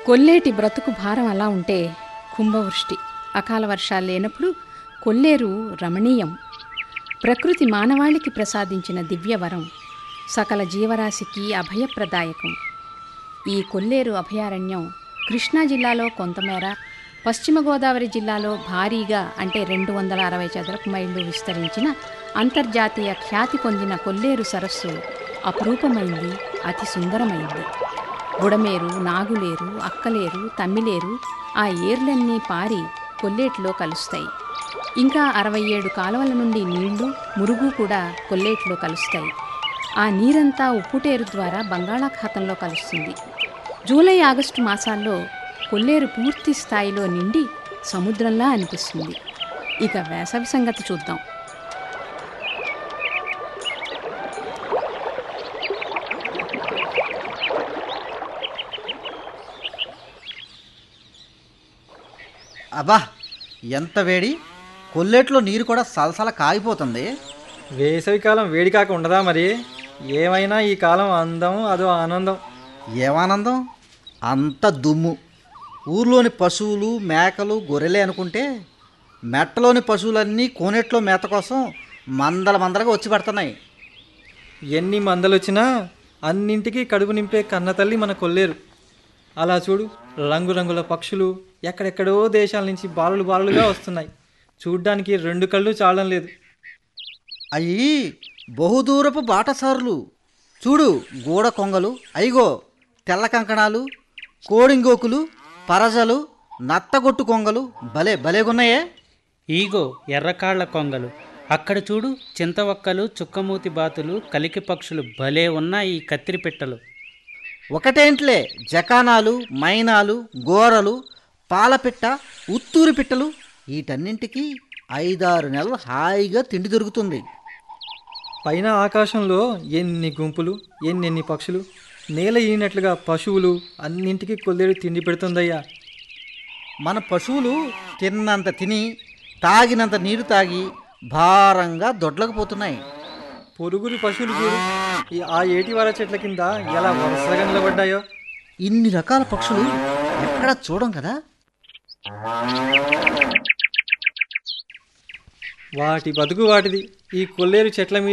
కొల్లేటి బ్రతుకు భారం అలా ఉంటే కుంభవృష్టి అకాల వర్షాలు లేనప్పుడు కొల్లేరు రమణీయం ప్రకృతి మానవాళికి ప్రసాదించిన దివ్యవరం సకల జీవరాశికి అభయప్రదాయకం ఈ కొల్లేరు అభయారణ్యం కృష్ణా జిల్లాలో కొంతమేర పశ్చిమ గోదావరి జిల్లాలో భారీగా అంటే రెండు వందల అరవై చదరపు మైళ్ళు విస్తరించిన అంతర్జాతీయ ఖ్యాతి పొందిన కొల్లేరు సరస్సు అపురూపమైంది అతి సుందరమైంది బుడమేరు నాగులేరు అక్కలేరు తమ్మిలేరు ఆ ఏర్లన్నీ పారి కొల్లేటిలో కలుస్తాయి ఇంకా అరవై ఏడు కాలువల నుండి నీళ్లు మురుగు కూడా కొల్లేటిలో కలుస్తాయి ఆ నీరంతా ఉప్పుటేరు ద్వారా బంగాళాఖాతంలో కలుస్తుంది జూలై ఆగస్టు మాసాల్లో కొల్లేరు పూర్తి స్థాయిలో నిండి సముద్రంలా అనిపిస్తుంది ఇక వేసవి సంగతి చూద్దాం అబ్బా ఎంత వేడి కొల్లేట్లో నీరు కూడా సలసల కాగిపోతుంది వేసవికాలం వేడి కాక ఉండదా మరి ఏమైనా ఈ కాలం అందం అదో ఆనందం ఏమానందం అంత దుమ్ము ఊర్లోని పశువులు మేకలు గొర్రెలే అనుకుంటే మెట్టలోని పశువులన్నీ కోనేట్లో మేత కోసం మందల మందలుగా వచ్చి పడుతున్నాయి ఎన్ని మందలొచ్చినా అన్నింటికీ కడుపు నింపే కన్నతల్లి మన కొల్లేరు అలా చూడు రంగురంగుల పక్షులు ఎక్కడెక్కడో దేశాల నుంచి బాలులు బాలులుగా వస్తున్నాయి చూడ్డానికి రెండు కళ్ళు చాలడం లేదు అయ్యి బహుదూరపు బాటసారులు చూడు గూడ కొంగలు అయిగో తెల్ల కంకణాలు కోడింగోకులు పరజలు నత్తగొట్టు కొంగలు భలే భలేగున్నాయే ఈగో ఎర్రకాళ్ల కొంగలు అక్కడ చూడు చింతవక్కలు చుక్కమూతి బాతులు కలికి పక్షులు భలే ఉన్నాయి ఈ కత్తిరి పిట్టలు ఒకటేంట్లే జకానాలు మైనాలు గోరలు పాలపిట్ట ఉత్తూరి పిట్టలు వీటన్నింటికి ఐదారు నెలలు హాయిగా తిండి దొరుకుతుంది పైన ఆకాశంలో ఎన్ని గుంపులు ఎన్నెన్ని పక్షులు నేల ఈనట్లుగా పశువులు అన్నింటికీ కొల్లేరు తిండి పెడుతుందయ్యా మన పశువులు తిన్నంత తిని తాగినంత నీరు తాగి భారంగా దొడ్లకు పోతున్నాయి పొరుగురి పశువులు చూడు ఈ ఆ ఏటివార చెట్ల కింద ఎలా వరుసగా నిలబడ్డాయో ఇన్ని రకాల పక్షులు ఎక్కడా చూడం కదా వాటి బతుకు వాటిది ఈ కొల్లేరు చెట్ల మీద